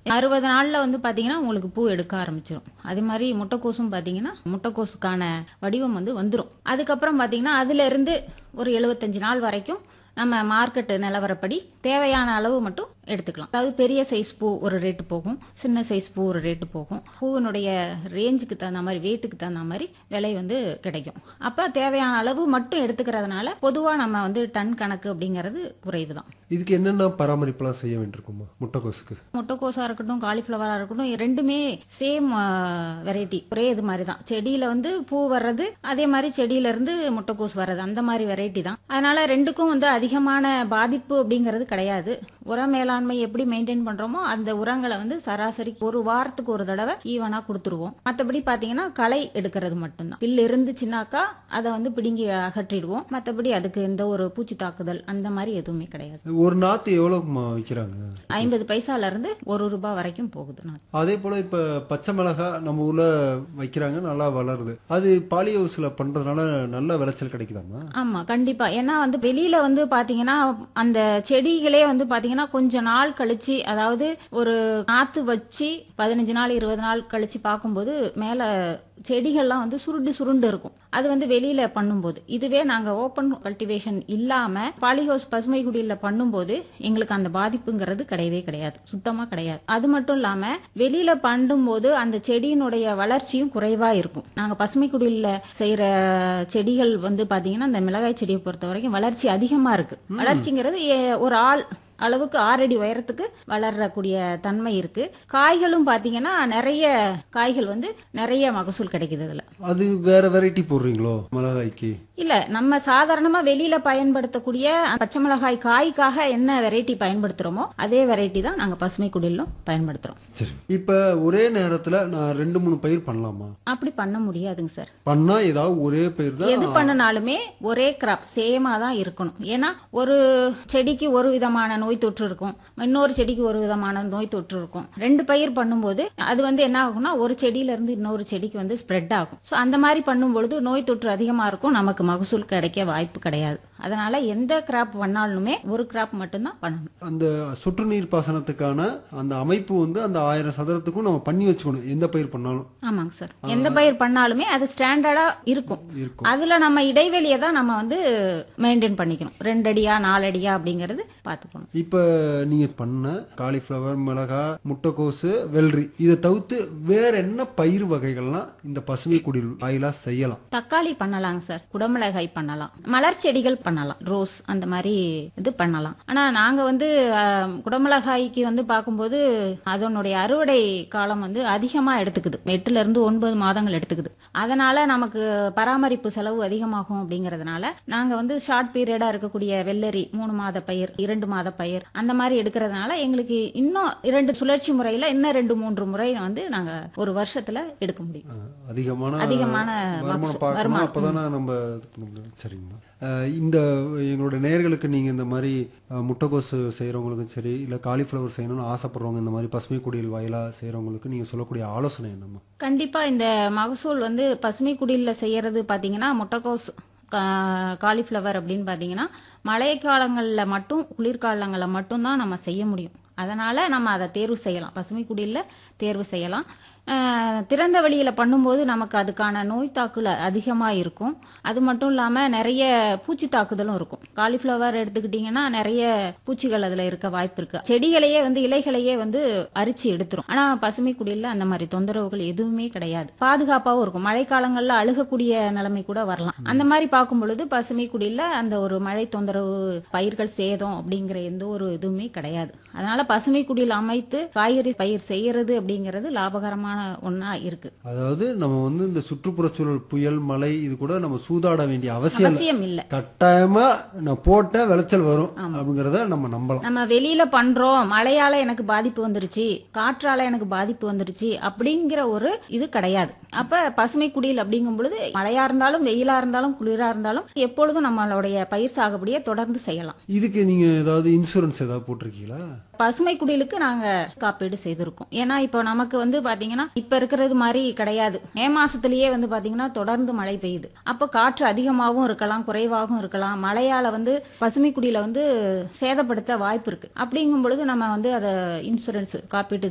அறுபது நாள்ல வந்து பாத்தீங்கன்னா உங்களுக்கு பூ எடுக்க ஆரம்பிச்சிடும் அதே மாதிரி முட்டைக்கோசும் பாத்தீங்கன்னா முட்டைக்கோசுக்கான வடிவம் வந்து வந்துடும் அதுக்கப்புறம் பாத்தீங்கன்னா அதுல இருந்து ஒரு எழுபத்தஞ்சு நாள் வரைக்கும் நம்ம மார்க்கெட் நிலவரப்படி தேவையான அளவு மட்டும் எடுத்துக்கலாம் அதாவது பெரிய சைஸ் பூ ஒரு ரேட்டு போகும் சின்ன சைஸ் பூ ஒரு ரேட்டு போகும் பூவினுடைய ரேஞ்சுக்கு தகுந்த மாதிரி வெயிட்டுக்கு தகுந்த மாதிரி விலை வந்து கிடைக்கும் அப்ப தேவையான அளவு மட்டும் எடுத்துக்கிறதுனால பொதுவா நம்ம வந்து டன் கணக்கு அப்படிங்கிறது குறைவு தான் இதுக்கு என்னென்ன பராமரிப்புலாம் செய்ய வேண்டியிருக்குமா முட்டைக்கோசுக்கு முட்டைக்கோஸா இருக்கட்டும் காலிஃப்ளவரா இருக்கட்டும் ரெண்டுமே சேம் வெரைட்டி ஒரே இது மாதிரி தான் செடியில வந்து பூ வர்றது அதே மாதிரி செடியில இருந்து முட்டைக்கோஸ் வர்றது அந்த மாதிரி வெரைட்டி தான் அதனால ரெண்டுக்கும் வந்து அதிகமான பாதிப்பு அப்படிங்கிறது கிடையாது உர மேலாண்மை எப்படி மெயின்டைன் பண்றோமோ அந்த உரங்களை வந்து சராசரி ஒரு வாரத்துக்கு ஒரு தடவை ஈவனா கொடுத்துருவோம் மத்தபடி பாத்தீங்கன்னா களை எடுக்கிறது மட்டும்தான் பில் இருந்துச்சுன்னாக்கா அதை வந்து பிடுங்கி அகற்றிடுவோம் மத்தபடி அதுக்கு எந்த ஒரு பூச்சி தாக்குதல் அந்த மாதிரி எதுவுமே கிடையாது ஒரு நாத்து எவ்வளவுக்குமா விற்கிறாங்க ஐம்பது பைசால இருந்து ஒரு ரூபாய் வரைக்கும் போகுது நான் அதே போல இப்ப பச்சை மிளகா நம்ம ஊர்ல வைக்கிறாங்க நல்லா வளருது அது பாலி ஹவுஸ்ல பண்றதுனால நல்ல விளைச்சல் கிடைக்குதாமா ஆமா கண்டிப்பா ஏன்னா வந்து வெளியில வந்து பாத்தீங்கன்னா அந்த செடிகளே வந்து பாத்தீங்கன்னா கொஞ்ச நாள் கழிச்சு அதாவது ஒரு நாத்து வச்சு பதினஞ்சு நாள் இருபது நாள் கழிச்சு பார்க்கும்போது மேல செடிகள்லாம் வந்து சுருண்டு சுருண்டு இருக்கும் அது வந்து வெளியில பண்ணும்போது இதுவே நாங்க ஓப்பன் கல்டிவேஷன் இல்லாம பாலிஹவுஸ் பசுமை குடியில பண்ணும்போது எங்களுக்கு அந்த பாதிப்புங்கிறது கிடையவே கிடையாது சுத்தமா கிடையாது அது மட்டும் இல்லாம வெளியில பண்ணும்போது அந்த செடியினுடைய வளர்ச்சியும் குறைவா இருக்கும் நாங்க பசுமை குடியில செய்யற செடிகள் வந்து பாத்தீங்கன்னா இந்த மிளகாய் செடியை பொறுத்த வரைக்கும் வளர்ச்சி அதிகமா இருக்கு வளர்ச்சிங்கிறது ஏ- ஒரு ஆள் அளவுக்கு ஆறடி உயரத்துக்கு வளரக்கூடிய தன்மை இருக்கு காய்களும் பாத்தீங்கன்னா நிறைய காய்கள் வந்து நிறைய மகசூல் கிடைக்குது இதுல அது வேற வெரைட்டி போடுறீங்களோ மிளகாய்க்கு இல்ல நம்ம சாதாரணமா வெளியில பயன்படுத்தக்கூடிய பச்சை மிளகாய் காய்க்காக என்ன வெரைட்டி பயன்படுத்துறோமோ அதே வெரைட்டி தான் நாங்க பசுமை குடிலும் பயன்படுத்துறோம் சரி இப்ப ஒரே நேரத்துல நான் ரெண்டு மூணு பயிர் பண்ணலாமா அப்படி பண்ண முடியாதுங்க சார் பண்ணா ஏதாவது ஒரே பயிர் தான் எது பண்ணினாலுமே ஒரே கிராப் சேமா தான் இருக்கணும் ஏன்னா ஒரு செடிக்கு ஒரு விதமான நோய் தொற்று இருக்கும் இன்னொரு செடிக்கு ஒரு விதமான நோய் தொற்று இருக்கும் ரெண்டு பயிர் பண்ணும்போது அது வந்து என்ன ஆகும்னா ஒரு செடியில இருந்து இன்னொரு செடிக்கு வந்து ஸ்ப்ரெட் ஆகும் ஸோ அந்த மாதிரி பண்ணும்பொழுது நோய் தொற்று அதிகமா இருக்கும் நமக்கு மகசூல் கிடைக்க வாய்ப்பு கிடையாது அதனால எந்த கிராப் பண்ணாலுமே ஒரு கிராப் மட்டும்தான் பண்ணணும் அந்த சொட்டு நீர் பாசனத்துக்கான அந்த அமைப்பு வந்து அந்த ஆயிரம் சதுரத்துக்கும் நம்ம பண்ணி வச்சுக்கணும் எந்த பயிர் பண்ணாலும் ஆமாங்க சார் எந்த பயிர் பண்ணாலுமே அது ஸ்டாண்டர்டா இருக்கும் இருக்கும் அதுல நம்ம இடைவெளியை தான் நம்ம வந்து மெயின்டைன் பண்ணிக்கணும் ரெண்டு அடியா நாலு அடியா அப்படிங்கறது பாத்துக்கணும் இப்ப நீங்க பண்ண காலிஃப்ளவர் மிளகா முட்டைக்கோசு வெள்ளரி இதை தவிர்த்து வேற என்ன பயிர் வகைகள்லாம் இந்த பசுமை குடில் ஆயிலா செய்யலாம் தக்காளி பண்ணலாங்க சார் குடமிளகாய் பண்ணலாம் மலர் செடிகள் பண்ணலாம் ரோஸ் அந்த மாதிரி இது பண்ணலாம் ஆனா நாங்க வந்து ஆஹ், குடமிளகாய்க்கு வந்து பார்க்கும்போது அதனுடைய அறுவடை காலம் வந்து அதிகமா எடுத்துக்குது எட்டுல இருந்து ஒன்பது மாதங்கள் எடுத்துக்குது அதனால நமக்கு பராமரிப்பு செலவு அதிகமாகும் அப்படிங்கறதுனால நாங்க வந்து ஷார்ட் பீரியடா இருக்கக்கூடிய வெள்ளரி மூணு மாத பயிர் இரண்டு மாத பயிர் அந்த மாதிரி எடுக்கிறதுனால எங்களுக்கு இன்னும் இரண்டு சுழற்சி முறையில இன்னும் ரெண்டு மூன்று முறை வந்து நாங்க ஒரு வருஷத்துல எடுக்க முடியும் அஹ், அதிகமான அதிகமான வருமானம் மகசூல், பார்க்கணும் வருமானம். அப்பதானே நம்ம இது பண்ண முடியும் சரிங்கம்மா அஹ், இந்த எங்களோட நேயர்களுக்கு நீங்க இந்த மாதிரி அஹ், முட்டைக்கோசு செய்யறவங்களுக்கும் சரி இல்ல காலிஃப்ளவர் செய்யணும்னு ஆசைப்படுறவங்க இந்த மாதிரி பசுமை குடியில் வாயிலா செய்யறவங்களுக்கு நீங்க சொல்லக்கூடிய ஆலோசனை என்னம்மா கண்டிப்பா இந்த மகசூல் வந்து பசுமை குடியில செய்யறது பாத்தீங்கன்னா முட்டைக்கோஸ் கா- காலிஃப்ளவர் அப்படின்னு பாத்தீங்கன்னா மழைக்காலங்கள்ல மட்டும் குளிர்காலங்கள்ல மட்டும் தான் நம்ம செய்ய முடியும் அதனால நம்ம அதை தேர்வு செய்யலாம் பசுமை குடியில தேர்வு செய்யலாம் அஹ், திறந்த வெளியில பண்ணும்போது நமக்கு அதுக்கான நோய் தாக்குதல் அதிகமா இருக்கும் அது மட்டும் இல்லாம நிறைய பூச்சி தாக்குதலும் இருக்கும் காலிஃப்ளவர் எடுத்துக்கிட்டீங்கன்னா நிறைய பூச்சிகள் அதுல இருக்க வாய்ப்பு இருக்கு செடிகளையே வந்து இலைகளையே வந்து அரிச்சு எடுத்துரும் ஆனா பசுமை குடியில அந்த மாதிரி தொந்தரவுகள் எதுவுமே கிடையாது பாதுகாப்பாவும் இருக்கும் மழைக்காலங்கள்ல அழுகக்கூடிய நிலைமை கூட வரலாம் அந்த மாதிரி பார்க்கும் பொழுது பசுமை குடியில அந்த ஒரு மழை தொந்தரவு பயிர்கள் சேதம் அப்படிங்கிற எந்த ஒரு இதுவுமே கிடையாது அதனால பசுமை குடியில் அமைத்து காய்கறி பயிர் செய்யறது அப்படிங்கிறது லாபகரமான ஒண்ணா இருக்கு அதாவது நம்ம வந்து இந்த சுற்றுப்புறச்சூழல் புயல் மழை இது கூட நம்ம சூதாட வேண்டிய அவசியம் இல்லை அவசியம் இல்ல கட்டாயமா நான் போட்ட விளைச்சல் வரும் அப்படிங்கறத நம்ம நம்பலாம் நம்ம வெளியில பண்றோம் மழையால எனக்கு பாதிப்பு வந்துருச்சு காற்றால எனக்கு பாதிப்பு வந்துருச்சு அப்படிங்கிற ஒரு இது கிடையாது அப்ப பசுமை குடியில் அப்படிங்கும் பொழுது மழையா இருந்தாலும் வெயிலா இருந்தாலும் குளிரா இருந்தாலும் எப்பொழுதும் நம்மளுடைய பயிர் சாகுபடியை தொடர்ந்து செய்யலாம் இதுக்கு நீங்க ஏதாவது இன்சூரன்ஸ் ஏதாவது போட்டிருக்கீங்களா பசுமை குடிலுக்கு நாங்க காப்பீடு செய்திருக்கோம் ஏன்னா இப்போ நமக்கு வந்து பாத்தீங்கன்னா இப்ப இருக்கிறது மாதிரி கிடையாது மே மாசத்திலேயே வந்து பாத்தீங்கன்னா தொடர்ந்து மழை பெய்யுது அப்போ காற்று அதிகமாகவும் இருக்கலாம் குறைவாகவும் இருக்கலாம் மழையால வந்து பசுமை குடியில வந்து சேதப்படுத்த வாய்ப்பு இருக்கு அப்படிங்கும் பொழுது நம்ம வந்து அதை இன்சூரன்ஸ் காப்பீட்டு